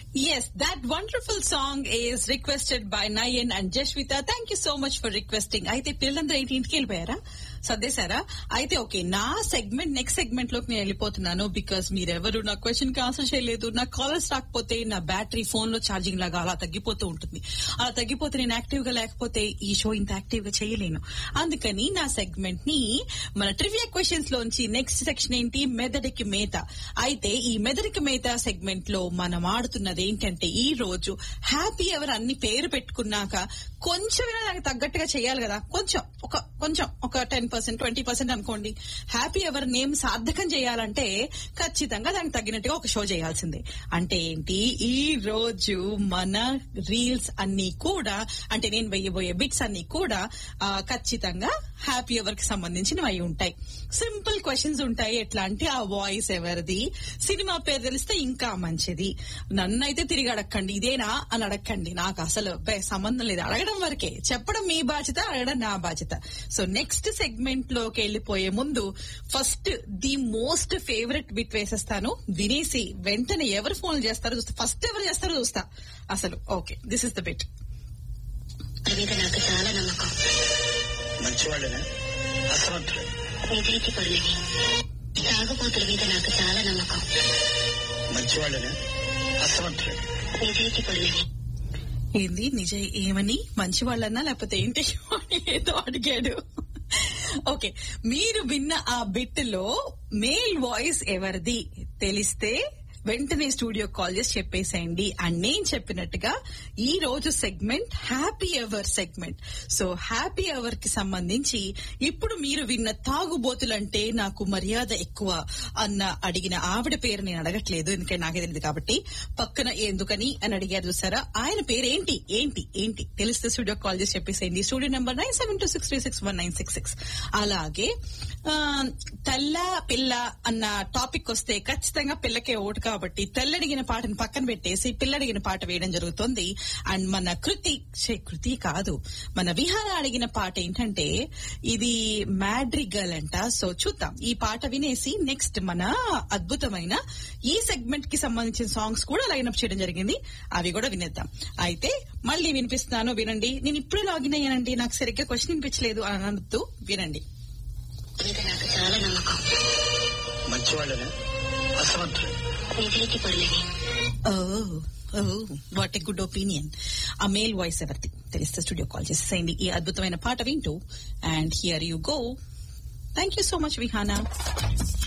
Yes, that wonderful song is requested by Nayan and Jashvita. Thank you so much for requesting. అయితే పిల్లలందరూ ఏంటి ఇంటికి వెళ్ళిపోయారా సర్దేశారా అయితే ఓకే నా సెగ్మెంట్ నెక్స్ట్ సెగ్మెంట్ లోకి నేను వెళ్ళిపోతున్నాను బికాస్ మీరెవరు నా క్వశ్చన్ కి ఆన్సర్ చేయలేదు నా కాలర్స్ రాకపోతే నా బ్యాటరీ ఫోన్ లో ఛార్జింగ్ లాగా అలా తగ్గిపోతూ ఉంటుంది అలా తగ్గిపోతే నేను యాక్టివ్ గా లేకపోతే ఈ షో ఇంత యాక్టివ్ గా చేయలేను అందుకని నా సెగ్మెంట్ ని మన ట్రివియా క్వశ్చన్స్ లోంచి నెక్స్ట్ సెక్షన్ ఏంటి మెదడికి మేత అయితే ఈ మెదడికి మేత సెగ్మెంట్ లో మనం ఆడుతున్నది ఏంటంటే ఈ రోజు హ్యాపీ ఎవర్ అన్ని పేరు పెట్టుకున్నాక కొంచెమైనా దానికి తగ్గట్టుగా చేయాలి కదా కొంచెం ఒక కొంచెం ఒక టెన్ పర్సెంట్ ట్వంటీ పర్సెంట్ అనుకోండి హ్యాపీ ఎవర్ నేమ్ సార్థకం చేయాలంటే ఖచ్చితంగా దానికి తగ్గినట్టుగా ఒక షో చేయాల్సిందే అంటే ఏంటి ఈ రోజు మన రీల్స్ అన్ని కూడా అంటే నేను వెయ్యబోయే బిట్స్ అన్ని కూడా ఆ, ఖచ్చితంగా హ్యాపీ ఎవర్ కి సంబంధించినవి అయి ఉంటాయి సింపుల్ క్వశ్చన్స్ ఉంటాయి ఎట్లా అంటే ఆ వాయిస్ ఎవరిది సినిమా పేరు తెలిస్తే ఇంకా మంచిది నన్నైతే తిరిగి అడగండి ఇదేనా అని అడగండి నాకు అసలు బే, సంబంధం లేదు అడగడం వరకే చెప్పడం మీ బాధ్యత అడగడం నా బాధ్యత సో నెక్స్ట్ సెగ్మెంట్ లోకి వెళ్ళిపోయే ముందు first the most favourite bit వేసేస్తాను వినేసి వెంటనే ఎవరు ఫోన్ చేస్తారో చూస్తా ఫస్ట్ ఎవరు చేస్తారో చూస్తా అసలు okay this is the bit వారి మీద నాకు చాలా నమ్మకం మంచివాళ్ళేనా అసమర్థులు నిజాయితీ పరులని తాగుబోతుల మీద నాకు చాలా నమ్మకం మంచివాళ్ళేనా అసమర్థులు నిజాయితీ పరులని ఏంది నిజ ఏమని మంచి వాళ్ళన్నా లేకపోతే ఏంటి అని ఏదో అడిగాడు ఓకే మీరు విన్న ఆ బిట్ లో మేల్ వాయిస్ ఎవరిది తెలిస్తే వెంటనే స్టూడియో కాల్ చేసి చెప్పేసేయండి అండ్ నేను చెప్పినట్టుగా ఈ రోజు segment happy hour segment so happy hour కి సంబంధించి ఇప్పుడు మీరు విన్న తాగుబోతులంటే నాకు మర్యాద ఎక్కువ అన్న అడిగిన ఆవిడ పేరు నేను అడగట్లేదు ఎందుకంటే నాకే తెలియదు కాబట్టి పక్కన ఎందుకని అని అడిగారు చూసారా ఆయన పేరు ఏంటి ఏంటి ఏంటి తెలిస్తే స్టూడియో కాల్ చేసి చెప్పేసేయండి studio number nine seven two six three six one nine six six అలాగే ఆ, తెల్ల పిల్ల అన్న టాపిక్ వస్తే ఖచ్చితంగా పిల్లకే ఓటు కాబట్టి తెల్లడిగిన పాటను పక్కన పెట్టేసి పిల్లడిగిన పాట వేయడం జరుగుతుంది అండ్ మన కృతి ఛే, కృతి కాదు మన విహార అడిగిన పాట ఏంటంటే ఇది మ్యాడ్రిగల్ అంట సో చూద్దాం ఈ పాట వినేసి నెక్స్ట్ మన అద్భుతమైన ఈ సెగ్మెంట్ కి సంబంధించిన సాంగ్స్ కూడా లైన్అప్ చేయడం జరిగింది అవి కూడా వినేద్దాం అయితే మళ్ళీ వినిపిస్తున్నాను వినండి నేను ఇప్పుడే లాగిన్ అయ్యానండి నాకు సరిగ్గా క్వశ్చన్ వినిపించలేదు అని అనొద్దు వినండి మీద నాకు చాలా నమ్మకం మంచివాళ్ళేనా అసమర్థులు నిజాయితీ పరులని oh what a good opinion ఆ మేల్ వాయిస్ ఎవరిది తెలిస్తే స్టూడియో కాల్ చేసేసేయండి ఈ అద్భుతమైన పాట వింటూ and here you go thank you so much Vihana